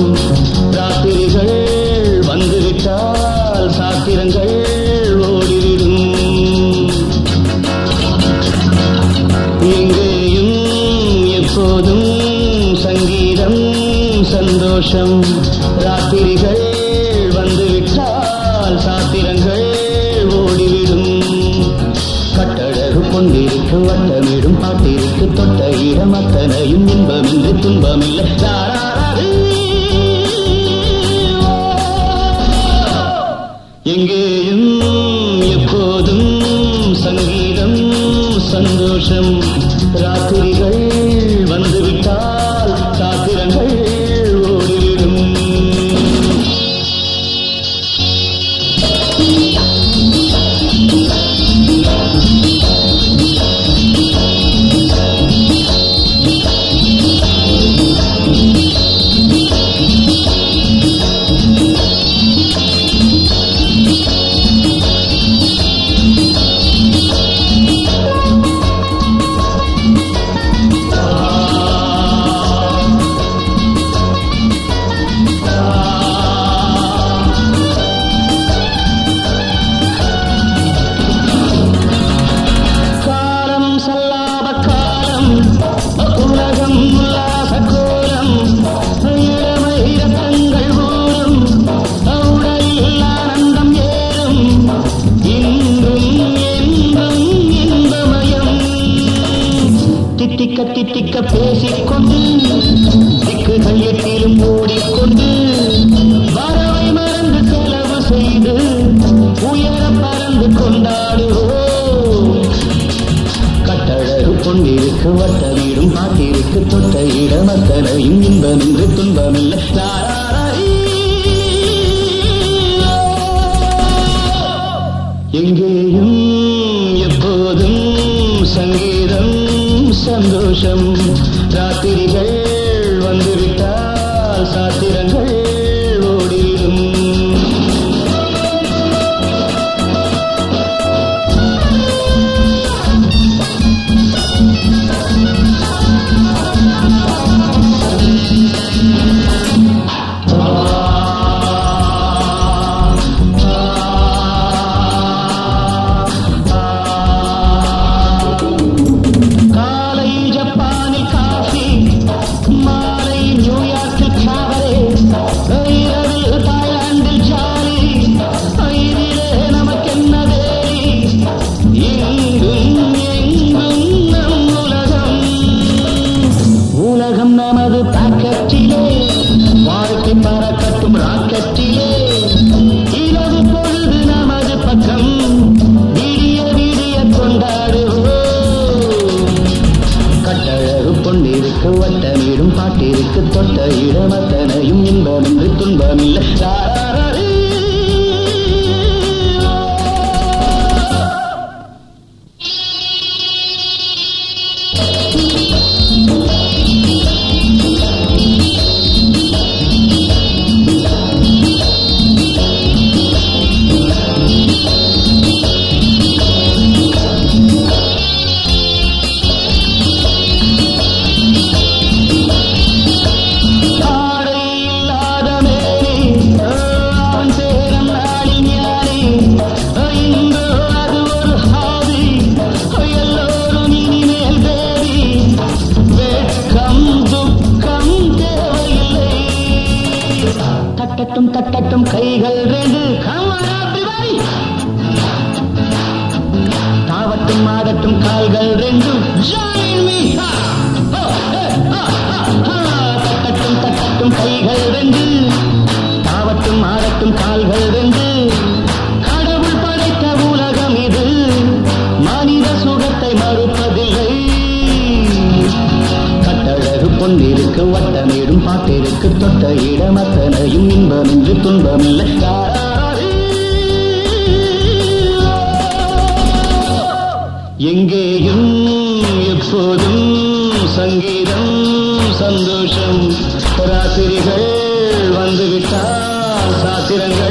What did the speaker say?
ராத்திரிகள் வந்துவிட்டால் சாத்திரங்கள் ஓடிவிடும் எங்கேயும் எப்போதும் சங்கீதம் சந்தோஷம் ராத்திரிகள் வந்துவிட்டால் சாத்திரங்கள் ஓடிவிடும் கட்டழகு கொண்டிருக்கு வட்டமிடும் பாட்டிற்கு தொட்ட இடம் அத்தனையும் இன்பமின்றி துன்பமில்லை தாராரே. எங்கேயும் எப்போதும் சங்கீதம் சந்தோஷம் ராத்திரிகள் வந்துவிட்டால் சாத்திரங்கள் ஓடிவிடும் காலம் சல்லாப காலம் உலகம் உல்லாச கோலம் இளமை ரத்தங்கள் ஊறும் உடலில் ஆனந்தம் ஏறும் இன்றும் என்றும் இன்பமயம் தித்திக்க தித்திக்க பேசிக்கொண்டு திக்குகள் எட்டிலும் ஓடிக்கொண்டு வரவை மறந்து செலவு செய்து உயர பறந்து கொண்டாடுவோம் கட்டழகு கொண்டிருக்கு வட்டமிடும் பாட்டிற்கு தொட்ட இடம் அத்தனையும் இன்பமின்றி துன்பமில்லை தாராரீ. எங்கேயும் எப்போதும் சங்கீதம் சந்தோஷம் ராத்திரிகள் வந்துவிட்டால் சாத்திரங்கள் ஓடிடும் காலை ஜப்பானில் காஃபி மாலை நியூயார்க்கில் காவரே இரவில் தாய்லாந்தில் ஜாலி ஐரிலே நமக்கென்ன வேலி எங்கும் எங்கும் நம் உலகம் உலகம் நமது பாக்கெட்டிலே வாழ்க்கை பறக்கட்டும் ராக்கெட்டிலே இரவு பொழுது நமது பக்கம் விடிய விடிய கொண்டாடுவோம் கட்டழகு பொன்னிருக்கு வட்டமிடும் பாட்டிற்கு தொட்ட இடம் அத்தனையும் இன்பமின்றி துன்பமில்லை தாராரீ. ஆடை இல்லாத மேனி, அவன் சேரம் நாளில் ஞானி. இங்கு அது ஒரு ஹாபி, எல்லோரும் இனிமேல் தேவி. வெட்கம் துக்கம் தேவையில்லை தட்டட்டும் தட்டட்டும் கைகள் ரெண்டு கமரா பிவாய் தாவட்டும் ஆடட்டும் கால்கள் ரெண்டும் join me. Ha! Oh, hey, ha, ha, ha. தட்டட்டும் தட்டட்டும் கைகள் ரெண்டு தாவட்டும் ஆடட்டும் கால்கள் ரெண்டு கடவுள் படைத்த உலகம் இது மனித சுகத்தை மறுப்பதில்லை கட்டழகு பொன்னிருக்கு வட்டமிடும் பாட்டிற்கு தொட்ட இடம் அத்தனையும் இன்பமின்றி துன்பமில்லை தாராரீ. எங்கேயும் எப்போதும் சங்கீதம் சந்தோஷம் ராத்திரிகள் வந்துவிட்டால் சாத்திரங்கள்